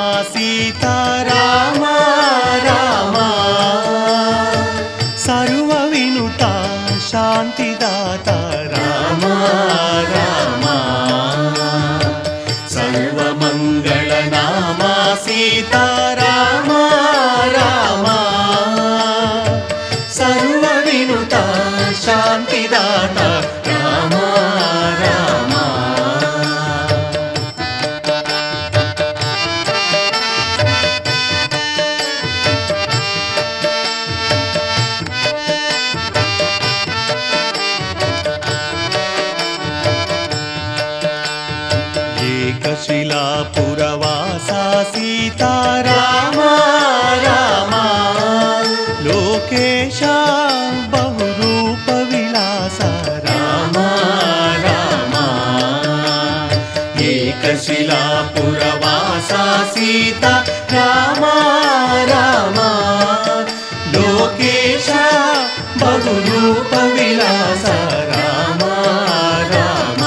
సీతారామ రామ సర్వ వినుత శాంతిదాత రామ రామ సర్వమంగళ నామ సీతారామ రామ సర్వ వినుత శాంతిదాత రామ రామ ఏకశిలాపురవాసా సీతారామ రామ లోకేశ బహురూప విలాస రామ రామ ఏకశిలాపురవాసా సీత రామ రామ లోకేశ బహురూప విలాస రామ రామ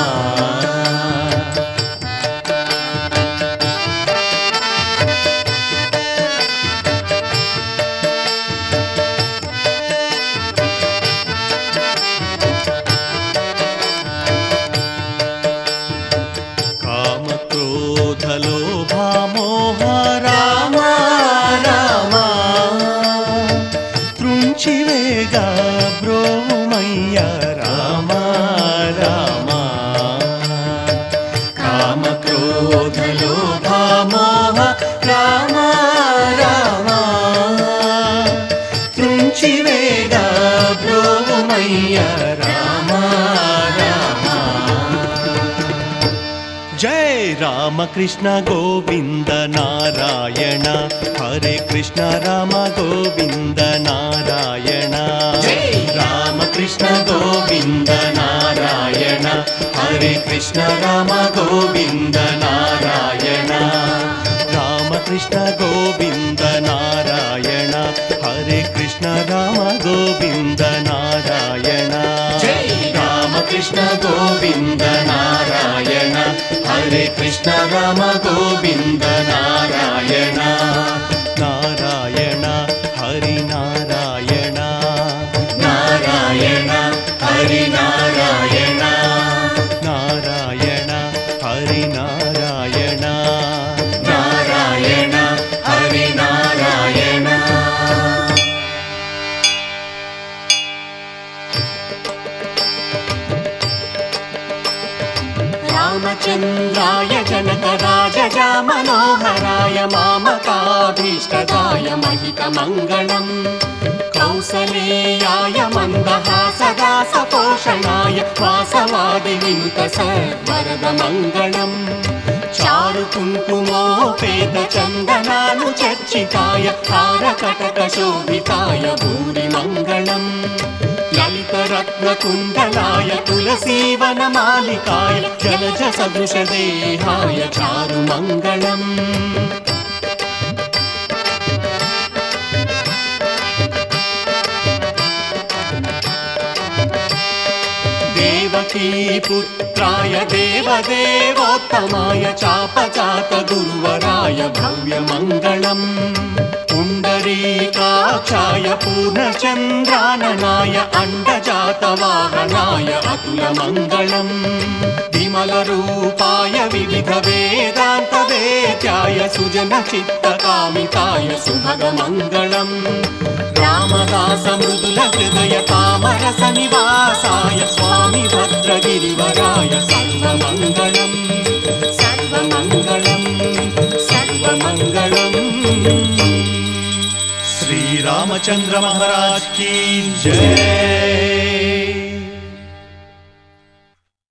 కామక్రోధలోభామోహ రామ రామ త్రుంచివేగ బ్రోమయ్య రామ రామ కామక్రోధలోభామోహ రామ రామ త్రుంచివేగ బ్రోమయ్య రామ రామ జై రామకృష్ణ గోవింద నారాయణ హరే కృష్ణ రామ గోవింద నారాయణ జై రామకృష్ణ గోవింద నారాయణ హరే కృష్ణ రామ గోవింద నారాయణ రామకృష్ణ గోవింద నారాయణ హరే కృష్ణ రామ గోవింద నారాయణ జై రామకృష్ణ గోవింద నారాయణ హరే కృష్ణ రామ గోవింద నారాయణ నారాయణ హరి నారాయణ నారాయణ హరి నారాయణ నారాయణ హరి నారాయణ నారాయణ హరి నారాయణ రామచంద్రాయ జనకరాజజా మనోహరాయ మామకాభీష్టదాయ महितमङ्गलम् कौसलेयाय मन्दहासदासपोषणाय वासवादिविनुत सर्वरदमङ्गलम् చారు కుంకుమోపేత చందనాను చర్చితాయ తారకటక శోభితాయ భూరి మంగళం లలిత రత్న కుండలాయ తులసీవన మాలికాయ జలజ సదృశ దేహాయ చారు మంగళం దేవకీ పుత్రాయ దేవదేవోత్తమాయ చాపచాత గురువరాయ భవ్యమంగళం పుండరీకాక్షాయ పూర్ణచంద్రాననాయ అండజాతవాహనాయ అతులమంగళం విమలరూపాయ వివిధ వేదాంత వేద్యాయ సుజన చిత్తకామితాయ శుభగమంగళం రామదాస మృదుల హృదయ కామరస నివాసాయ స్వామి భద్రగిరివరాయ సర్వమంగళం సర్వమంగళం సర్వమంగళం श्री रामचंद्र महाराज की जय